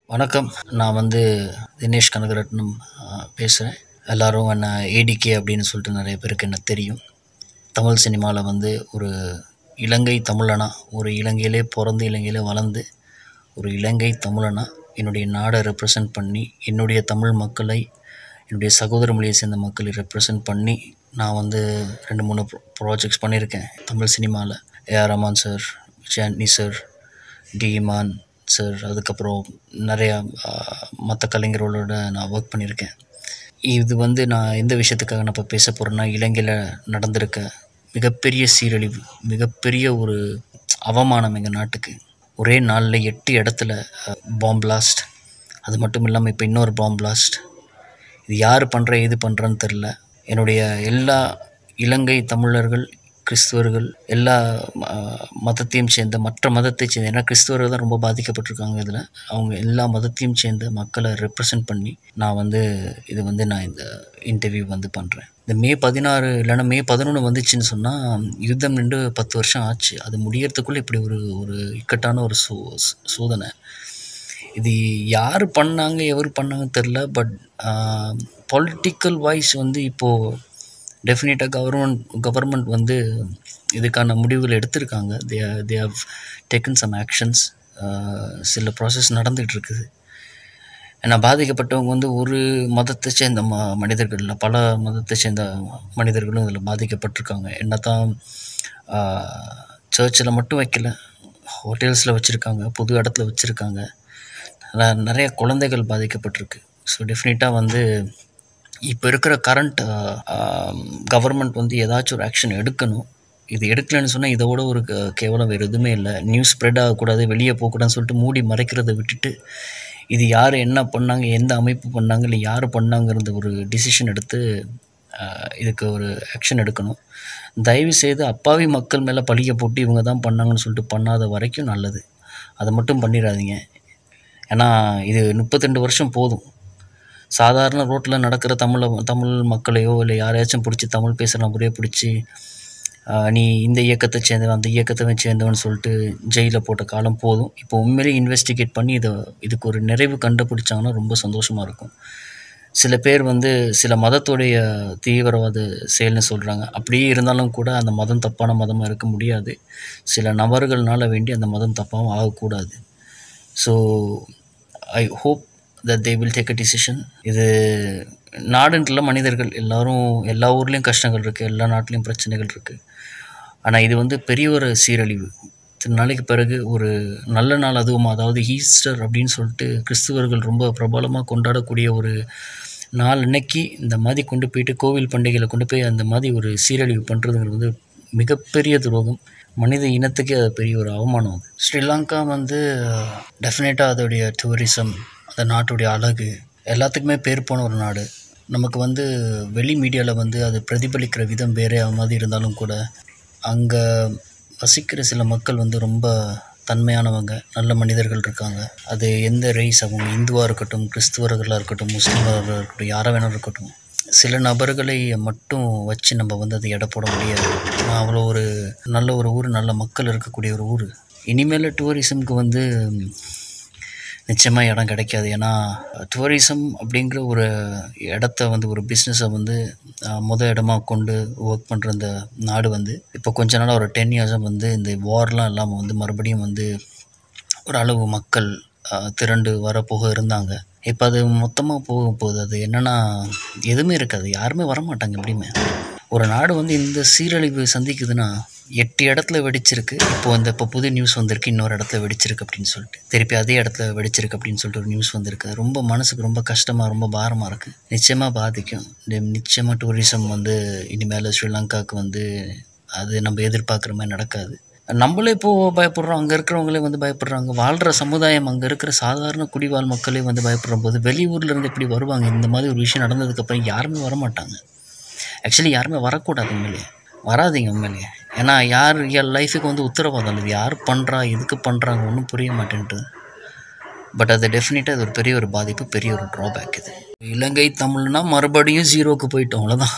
வணக்கம் நான் வந்து தினேஷ் கனகரட்னம் பேசுகிறேன் எல்லோரும் என்ன ஏடிகே அப்படின்னு சொல்லிட்டு நிறைய பேருக்கு என்ன தெரியும் தமிழ் சினிமாவில் வந்து ஒரு இலங்கை தமிழனா ஒரு இலங்கையிலே பிறந்து இலங்கையிலே வளர்ந்து ஒரு இலங்கை தமிழனா என்னுடைய நாடை ரெப்ரசன்ட் பண்ணி என்னுடைய தமிழ் மக்களை என்னுடைய சகோதர மொழியை சேர்ந்த மக்களை ரெப்ரசன்ட் பண்ணி நான் வந்து ரெண்டு மூணு ப்ராஜெக்ட்ஸ் பண்ணியிருக்கேன் தமிழ் சினிமாவில் ஏஆர் ரமான் சார் விஜயாண்டி சார் டி இமான் சார் அதுக்கப்புறம் நிறையா மற்ற கலைஞர்களோட நான் ஒர்க் பண்ணியிருக்கேன் இது வந்து நான் எந்த விஷயத்துக்காக நான் இப்போ பேச போகிறேன்னா இலங்கையில் நடந்திருக்க மிகப்பெரிய சீரழிவு மிகப்பெரிய ஒரு அவமானம் எங்கள் நாட்டுக்கு ஒரே நாளில் எட்டு இடத்துல பாம் பிளாஸ்ட் அது மட்டும் இல்லாமல் இப்போ இன்னொரு பாம் பிளாஸ்ட் இது யார் பண்ணுற எது பண்ணுறன்னு தெரில என்னுடைய எல்லா இலங்கை தமிழர்கள் கிறிஸ்துவர்கள் எல்லா மதத்தையும் சேர்ந்த மற்ற மதத்தை சேர்ந்த ஏன்னா கிறிஸ்துவர்கள் தான் ரொம்ப பாதிக்கப்பட்டிருக்காங்க இதில் அவங்க எல்லா மதத்தையும் சேர்ந்த மக்களை ரெப்ரசன்ட் பண்ணி நான் வந்து இது வந்து நான் இந்த இன்டர்வியூ வந்து பண்ணுறேன் இந்த மே பதினாறு இல்லைன்னா மே பதினொன்று வந்துச்சுன்னு சொன்னால் யுத்தம் நின்று பத்து வருஷம் ஆச்சு அது முடியறதுக்குள்ளே இப்படி ஒரு ஒரு இக்கட்டான ஒரு சோ சோதனை இது யார் பண்ணாங்க எவர் பண்ணாங்கன்னு தெரில பட் பொலிட்டிக்கல் வைஸ் வந்து இப்போது டெஃபினட்டாக கவர்மெண்ட் கவர்மெண்ட் வந்து இதுக்கான முடிவுகள் எடுத்திருக்காங்க they they have taken some actions சில ப்ராசஸ் நடந்துகிட்டு இருக்குது ஏன்னா பாதிக்கப்பட்டவங்க வந்து ஒரு மதத்தை சேர்ந்த ம மனிதர்கள் இல்லை பல மதத்தை சேர்ந்த மனிதர்களும் இதில் பாதிக்கப்பட்டிருக்காங்க என்ன தான் சர்ச்சில் மட்டும் வைக்கல ஹோட்டல்ஸில் வச்சுருக்காங்க புது இடத்துல வச்சுருக்காங்க நிறைய குழந்தைகள் பாதிக்கப்பட்டிருக்கு ஸோ டெஃபினட்டாக வந்து இப்போ இருக்கிற கரண்ட் கவர்மெண்ட் வந்து ஏதாச்சும் ஒரு ஆக்ஷன் எடுக்கணும் இது எடுக்கலைன்னு சொன்னால் இதோட ஒரு கேவலம் வேறு எதுவுமே இல்லை நியூஸ் ஸ்ப்ரெட் ஆகக்கூடாது வெளியே போகக்கூடாதுன்னு சொல்லிட்டு மூடி மறைக்கிறத விட்டுட்டு இது யார் என்ன பண்ணாங்க எந்த அமைப்பு பண்ணாங்க இல்லை யார் பண்ணாங்கிறத ஒரு டிசிஷன் எடுத்து இதுக்கு ஒரு ஆக்ஷன் எடுக்கணும் தயவு செய்து அப்பாவி மக்கள் மேலே பழிய போட்டு இவங்க தான் பண்ணாங்கன்னு சொல்லிட்டு பண்ணாத வரைக்கும் நல்லது அதை மட்டும் பண்ணிடாதீங்க ஏன்னா இது முப்பத்திரெண்டு வருஷம் போதும் சாதாரண ரோட்டில் நடக்கிற தமிழை தமிழ் மக்களையோ இல்லை யாரையாச்சும் பிடிச்சி தமிழ் பேசுகிற நபரையோ பிடிச்சி நீ இந்த இயக்கத்தை சேர்ந்தவன் அந்த இயக்கத்தை சேர்ந்தவன் சொல்லிட்டு ஜெயிலில் போட்ட காலம் போதும் இப்போ உண்மையிலேயே இன்வெஸ்டிகேட் பண்ணி இதை இதுக்கு ஒரு நிறைவு கண்டுபிடிச்சாங்கன்னா ரொம்ப சந்தோஷமாக இருக்கும் சில பேர் வந்து சில மதத்துடைய தீவிரவாத செயல்னு சொல்கிறாங்க அப்படியே இருந்தாலும் கூட அந்த மதம் தப்பான மதமாக இருக்க முடியாது சில நபர்கள்னால வேண்டி அந்த மதம் தப்பாகவும் ஆகக்கூடாது so I hope that they will take a decision இது நாடுன்ட்டுல மனிதர்கள் எல்லோரும் எல்லா ஊர்லேயும் கஷ்டங்கள் இருக்குது எல்லா நாட்டிலையும் பிரச்சனைகள் இருக்குது ஆனால் இது வந்து பெரிய ஒரு சீரழிவு இத்தனை நாளைக்கு பிறகு ஒரு நல்ல நாள் அதுவும் அதாவது ஈஸ்டர் அப்படின்னு சொல்லிட்டு கிறிஸ்துவர்கள் ரொம்ப பிரபலமாக கொண்டாடக்கூடிய ஒரு நாள் அன்னைக்கு இந்த மாதிரி கொண்டு போயிட்டு கோவில் பண்டிகையில் கொண்டு போய் அந்த மாதிரி ஒரு சீரழிவு பண்ணுறதுங்கிறது வந்து மிகப்பெரிய துரோகம் மனித இனத்துக்கே அது பெரிய ஒரு அவமானம் அது ஸ்ரீலங்கா வந்து டெஃபினட்டாக அதோடைய டூரிசம் அந்த நாட்டுடைய அழகு எல்லாத்துக்குமே பேர் போன ஒரு நாடு நமக்கு வந்து வெளி மீடியாவில் வந்து அது பிரதிபலிக்கிற விதம் வேறே மாதிரி இருந்தாலும் கூட அங்கே வசிக்கிற சில மக்கள் வந்து ரொம்ப தன்மையானவங்க நல்ல மனிதர்கள் இருக்காங்க அது எந்த ரேஸ் அவங்க இந்துவாக இருக்கட்டும் கிறிஸ்துவர்களாக இருக்கட்டும் முஸ்லீம்களாக இருக்கட்டும் யாராக வேணாலும் இருக்கட்டும் சில நபர்களை மட்டும் வச்சு நம்ம வந்து அதை எடை போட முடியாது அவ்வளோ ஒரு நல்ல ஒரு ஊர் நல்ல மக்கள் இருக்கக்கூடிய ஒரு ஊர் இனிமேல் டூரிசம்க்கு வந்து நிச்சயமாக இடம் கிடைக்காது ஏன்னா டூரிசம் அப்படிங்கிற ஒரு இடத்த வந்து ஒரு பிஸ்னஸை வந்து முத இடமா கொண்டு ஒர்க் பண்ணுற இந்த நாடு வந்து இப்போ கொஞ்ச நாளாக ஒரு டென் இயர்ஸாக வந்து இந்த வார்லாம் இல்லாமல் வந்து மறுபடியும் வந்து ஒரு அளவு மக்கள் திரண்டு வரப்போக இருந்தாங்க இப்போ அது மொத்தமாக போக போகுது அது என்னென்னா எதுவுமே இருக்காது யாருமே வரமாட்டாங்க எப்படியுமே ஒரு நாடு வந்து இந்த சீரழிவு சந்திக்குதுன்னா எட்டு இடத்துல வெடிச்சிருக்கு இப்போ இந்த இப்போ புது நியூஸ் வந்திருக்கு இன்னொரு இடத்துல வெடிச்சிருக்கு அப்படின்னு சொல்லிட்டு திருப்பி அதே இடத்துல வெடிச்சிருக்கு அப்படின்னு சொல்லிட்டு ஒரு நியூஸ் வந்திருக்கு ரொம்ப மனசுக்கு ரொம்ப கஷ்டமாக ரொம்ப பாரமாக இருக்குது நிச்சயமாக பாதிக்கும் நிச்சயமாக டூரிசம் வந்து இனிமேல் ஸ்ரீலங்காவுக்கு வந்து அது நம்ம எதிர்பார்க்குற மாதிரி நடக்காது நம்மளே இப்போது பயப்படுறோம் அங்கே இருக்கிறவங்களே வந்து பயப்படுறாங்க வாழ்கிற சமுதாயம் அங்கே இருக்கிற சாதாரண குடிவாழ் மக்களே வந்து பயப்படுற போது வெளியூரில் இருந்து எப்படி வருவாங்க இந்த மாதிரி ஒரு விஷயம் நடந்ததுக்கப்புறம் யாருமே வரமாட்டாங்க ஆக்சுவலி யாருமே வரக்கூடாது உண்மையிலேயே வராதிங்க உண்மையிலேயே ஏன்னா யார் என் லைஃபுக்கு வந்து உத்தரவாதம் இல்லை யார் பண்ணுறா எதுக்கு பண்ணுறாங்க ஒன்றும் புரிய மாட்டேன்ட்டு பட் அது டெஃபினட்டாக இது ஒரு பெரிய ஒரு பாதிப்பு பெரிய ஒரு ட்ராபேக் இது இலங்கை தமிழ்னா மறுபடியும் ஜீரோக்கு போயிட்டோம் அவ்வளோதான்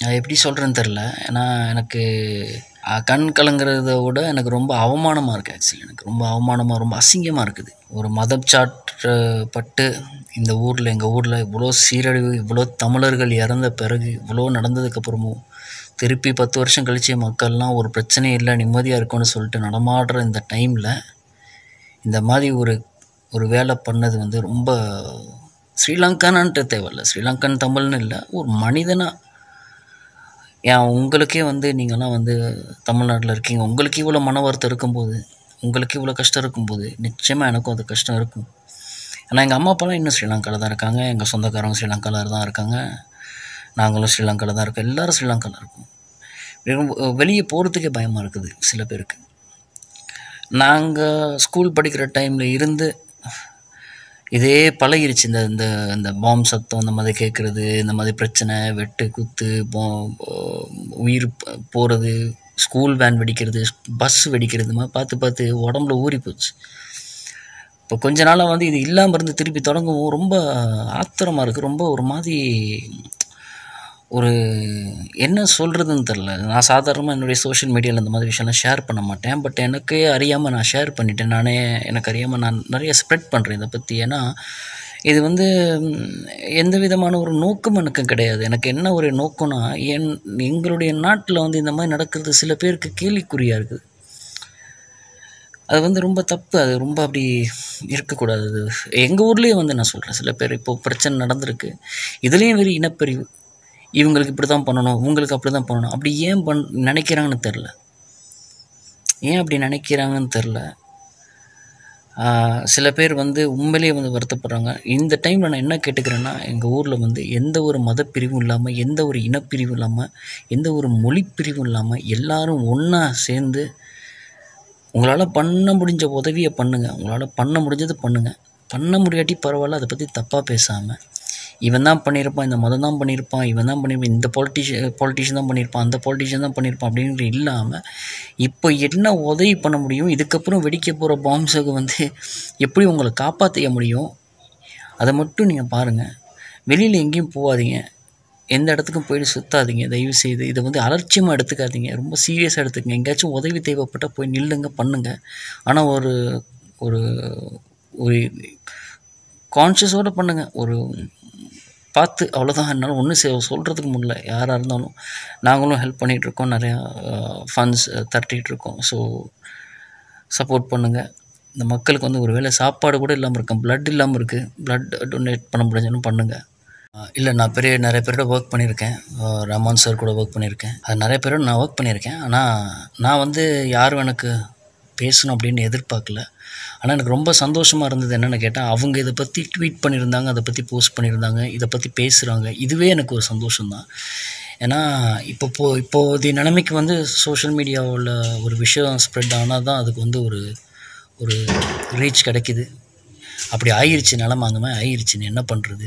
அது எப்படி சொல்கிறேன்னு தெரில ஏன்னா எனக்கு அஹ், கண் கலங்குறத விட எனக்கு ரொம்ப அவமானமாக இருக்குது ஆக்சுவலி எனக்கு ரொம்ப அவமானமாக ரொம்ப அசிங்கமாக இருக்குது ஒரு மதம் சாற்றப்பட்டு இந்த ஊரில் எங்கள் ஊரில் இவ்வளோ சீரழிவு இவ்வளோ தமிழர்கள் இறந்த பிறகு இவ்வளோ நடந்ததுக்கப்புறமும் திருப்பி பத்து வருஷம் கழிச்சு மக்கள்லாம் ஒரு பிரச்சனையும் இல்லை நிம்மதியாக இருக்கும்னு சொல்லிட்டு நடமாடுற இந்த டைமில் இந்த மாதிரி ஒரு ஒரு வேலை பண்ணது வந்து ரொம்ப ஸ்ரீலங்கானான்ட்டு தேவையில்ல ஸ்ரீலங்கன் தமிழ்னு இல்லை ஒரு மனிதனாக ஏன் உங்களுக்கே வந்து நீங்கள்லாம் வந்து தமிழ்நாட்டில் இருக்கீங்க உங்களுக்கு இவ்வளோ மன வருத்தம் இருக்கும்போது உங்களுக்கு இவ்வளோ கஷ்டம் இருக்கும்போது நிச்சயமாக எனக்கும் அது கஷ்டம் இருக்கும் ஏன்னா எங்கள் அம்மா அப்பாலாம் இன்னும் ஸ்ரீலங்காவில் தான் இருக்காங்க எங்கள் சொந்தக்காரங்க ஸ்ரீலங்காவில் தான் இருக்காங்க நாங்களும் ஸ்ரீலங்காவில் தான் இருக்கோம் எல்லோரும் ஸ்ரீலங்காவில் இருக்கோம் வெறும் வெளியே போகிறதுக்கே பயமாக இருக்குது சில பேருக்கு நாங்கள் ஸ்கூல் படிக்கிற டைமில் இருந்து இதே பழகிருச்சு இந்த இந்த இந்த பாம் சத்தம் இந்த மாதிரி கேட்குறது இந்த மாதிரி பிரச்சனை வெட்டு குத்து போ உயிர் போகிறது ஸ்கூல் வேன் வெடிக்கிறது பஸ் வெடிக்கிறது இந்த மாதிரி பார்த்து பார்த்து உடம்புல ஊறி போச்சு இப்போ கொஞ்ச நாளாக வந்து இது இல்லாமல் இருந்து திருப்பி தொடங்கவும் ரொம்ப ஆத்திரமாக இருக்குது ரொம்ப ஒரு மாதிரி ஒரு என்ன சொல்கிறதுன்னு தெரில நான் சாதாரணமாக என்னுடைய சோஷியல் மீடியாவில் இந்த மாதிரி விஷயம்லாம் ஷேர் பண்ண மாட்டேன் பட் எனக்கே அறியாமல் நான் ஷேர் பண்ணிட்டேன் நானே எனக்கு அறியாமல் நான் நிறைய ஸ்ப்ரெட் பண்ணுறேன் இதை பற்றி ஏன்னா இது வந்து ம், எந்த விதமான ஒரு நோக்கம் எனக்கு கிடையாது எனக்கு என்ன ஒரு நோக்கம்னா என் எங்களுடைய நாட்டில் வந்து இந்த மாதிரி நடக்கிறது சில பேருக்கு கேலிக்குறியாக இருக்குது அது வந்து ரொம்ப தப்பு அது ரொம்ப அப்படி இருக்கக்கூடாது அது எங்கள் ஊர்லேயே வந்து நான் சொல்கிறேன் சில பேர் இப்போ பிரச்சனை நடந்திருக்கு இதுலேயும் வெறும் இனப்பிரிவு இவங்களுக்கு இப்படி தான் பண்ணணும் இவங்களுக்கு அப்படி தான் பண்ணணும் அப்படி ஏன் பண் நினைக்கிறாங்கன்னு தெரில ஏன் அப்படி நினைக்கிறாங்கன்னு தெரில சில பேர் வந்து உண்மையிலேயே வந்து வருத்தப்படுறாங்க இந்த டைமில் நான் என்ன கேட்டுக்கிறேன்னா எங்கள் ஊரில் வந்து எந்த ஒரு மதப்பிரிவும் இல்லாமல் எந்த ஒரு இனப்பிரிவும் இல்லாமல் எந்த ஒரு மொழிப்பிரிவும் இல்லாமல் எல்லாரும் ஒன்றா சேர்ந்து உங்களால் பண்ண முடிஞ்ச உதவியை பண்ணுங்கள் உங்களால் பண்ண முடிஞ்சது பண்ணுங்கள் பண்ண முடியாட்டி பரவாயில்ல அதை பற்றி தப்பாக பேசாமல் இவன் தான் பண்ணியிருப்பான் இந்த மதம் தான் பண்ணியிருப்பான் இவன் தான் பண்ணியிருப்பான் இந்த பாலிட்டிஷியன் பாலிட்டிஷியன் தான் பண்ணியிருப்பான் அந்த பாலிட்டிஷியன் தான் பண்ணியிருப்பான் அப்படின்ட்டு இல்லாமல் இப்போ என்ன உதவி பண்ண முடியும் இதுக்கப்புறம் வெடிக்க போகிற பாம்ஸுக்கு வந்து எப்படி உங்களை காப்பாற்றிக்க முடியும் அதை மட்டும் நீங்கள் பாருங்கள் வெளியில் எங்கேயும் போகாதீங்க எந்த இடத்துக்கும் போயிட்டு சுத்தாதீங்க தயவு செய்து இதை வந்து அலட்சியமாக எடுத்துக்காதீங்க ரொம்ப சீரியஸாக எடுத்துக்கங்க எங்கேயாச்சும் உதவி தேவைப்பட்டால் போய் நில்லுங்க பண்ணுங்க ஆனால் ஒரு ஒரு ஒரு கான்ஷியஸோடு பண்ணுங்க ஒரு பார்த்து அவ்வளோதான் என்னால் ஒன்றும் செ சொல்கிறதுக்கு முடியல யாராக இருந்தாலும் நாங்களும் ஹெல்ப் பண்ணிகிட்ருக்கோம் நிறையா ஃபண்ட்ஸ் தட்டிகிட்ருக்கோம் ஸோ சப்போர்ட் பண்ணுங்கள் இந்த மக்களுக்கு வந்து ஒரு வேளை சாப்பாடு கூட இல்லாமல் இருக்கும் blood இல்லாமல் இருக்குது blood டொனேட் பண்ண முடிஞ்சாலும் பண்ணுங்கள் இல்லை நான் பெரிய நிறைய பேரோட ஒர்க் பண்ணியிருக்கேன் அஹ் ரஹ்மான் சார் கூட ஒர்க் பண்ணியிருக்கேன் அது நிறைய பேரோட நான் ஒர்க் பண்ணியிருக்கேன் ஆனால் நான் வந்து யாரும் எனக்கு பேசணும் அப்படின்னு எதிர்பார்க்கல ஆனால் எனக்கு ரொம்ப சந்தோஷமாக இருந்தது என்னென்னு கேட்டால் அவங்க இதை பற்றி ட்வீட் பண்ணியிருந்தாங்க அதை பற்றி போஸ்ட் பண்ணியிருந்தாங்க இதை பற்றி பேசுகிறாங்க இதுவே எனக்கு ஒரு சந்தோஷம்தான் ஏன்னா இப்போ போ இப்போதைய நிலைமைக்கு வந்து சோஷியல் மீடியாவில் ஒரு விஷயம் ஸ்ப்ரெட் ஆனால் தான் அதுக்கு வந்து ஒரு ஒரு ரீச் கிடைக்குது அப்படி ஆயிருச்சு நிலம அந்த மாதிரி ஆயிருச்சு நீ என்ன பண்ணுறது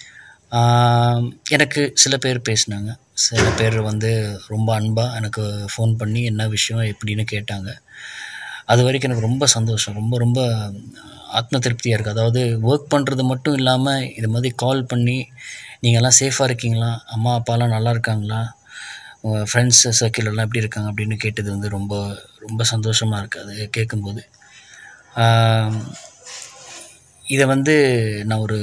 ஆம், எனக்கு சில பேர் பேசினாங்க சில பேர் வந்து ரொம்ப அன்பாக எனக்கு ஃபோன் பண்ணி என்ன விஷயம் எப்படின்னு கேட்டாங்க அது வரைக்கும் எனக்கு ரொம்ப சந்தோஷம் ரொம்ப ரொம்ப ஆத்ம திருப்தியாக இருக்குது அதாவது ஒர்க் பண்ணுறது மட்டும் இல்லாமல் இது மாதிரி கால் பண்ணி நீங்கள்லாம் சேஃபாக இருக்கீங்களா அம்மா அப்பாலாம் நல்லா இருக்காங்களா உங்கள் ஃப்ரெண்ட்ஸ் சர்க்கிளெல்லாம் எப்படி இருக்காங்க அப்படின்னு கேட்டது வந்து ரொம்ப ரொம்ப சந்தோஷமாக இருக்குது அது கேட்கும்போது ஆம், இதை வந்து நான் ஒரு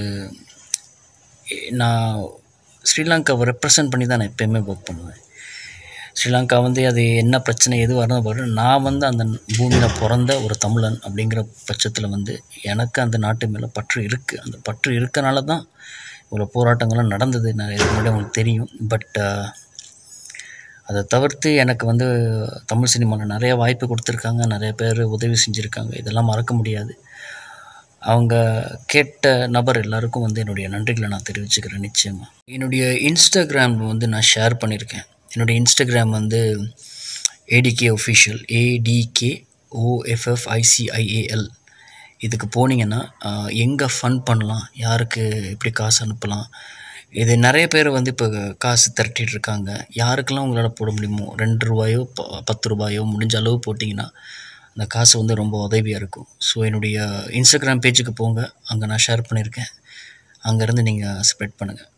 நான் ஸ்ரீலங்காவை ரெப்ரசன்ட் பண்ணி தான் நான் எப்போயுமே ஒர்க் பண்ணுவேன் ஸ்ரீலங்கா வந்து அது என்ன பிரச்சனை எது வரணும் வரும் நான் வந்து அந்த பூமியில் பிறந்த ஒரு தமிழன் அப்படிங்கிற பட்சத்தில் வந்து எனக்கு அந்த நாட்டு மேலே பற்று இருக்குது அந்த பற்று இருக்கனால தான் இவ்வளோ போராட்டங்கள்லாம் நடந்தது நான் இதுக்கு முன்னாடி உங்களுக்கு தெரியும் பட் அதை தவிர்த்து எனக்கு வந்து தமிழ் சினிமாவில் நிறைய வாய்ப்பு கொடுத்துருக்காங்க நிறைய பேர் உதவி செஞ்சுருக்காங்க இதெல்லாம் மறக்க முடியாது அவங்க கேட்ட நபர் எல்லாருக்கும் வந்து என்னுடைய நன்றிகளை நான் தெரிவிச்சுக்கிறேன் நிச்சயமாக என்னுடைய இன்ஸ்டாகிராம் வந்து நான் ஷேர் பண்ணியிருக்கேன் என்னுடைய இன்ஸ்டாகிராம் வந்து ஏடிகே ஒஃபிஷியல் ஏடிகே ஓஎஃப்எஃப்ஐசிஐஏஎல் இதுக்கு போனீங்கன்னா எங்கே ஃபன் பண்ணலாம் யாருக்கு எப்படி காசு அனுப்பலாம் இது நிறைய பேர் வந்து இப்போ காசு திரட்டிட்டு இருக்காங்க யாருக்கெல்லாம் உங்களால் போட முடியுமோ ரெண்டு ரூபாயோ ப- பத்து ரூபாயோ முடிஞ்ச அளவு போட்டிங்கன்னா அந்த காசு வந்து ரொம்ப உதவியாக இருக்கும் ஸோ என்னுடைய இன்ஸ்டாகிராம் பேஜுக்கு போங்க அங்கே நான் ஷேர் பண்ணியிருக்கேன் அங்கேருந்து நீங்கள் ஸ்ப்ரெட் பண்ணுங்கள்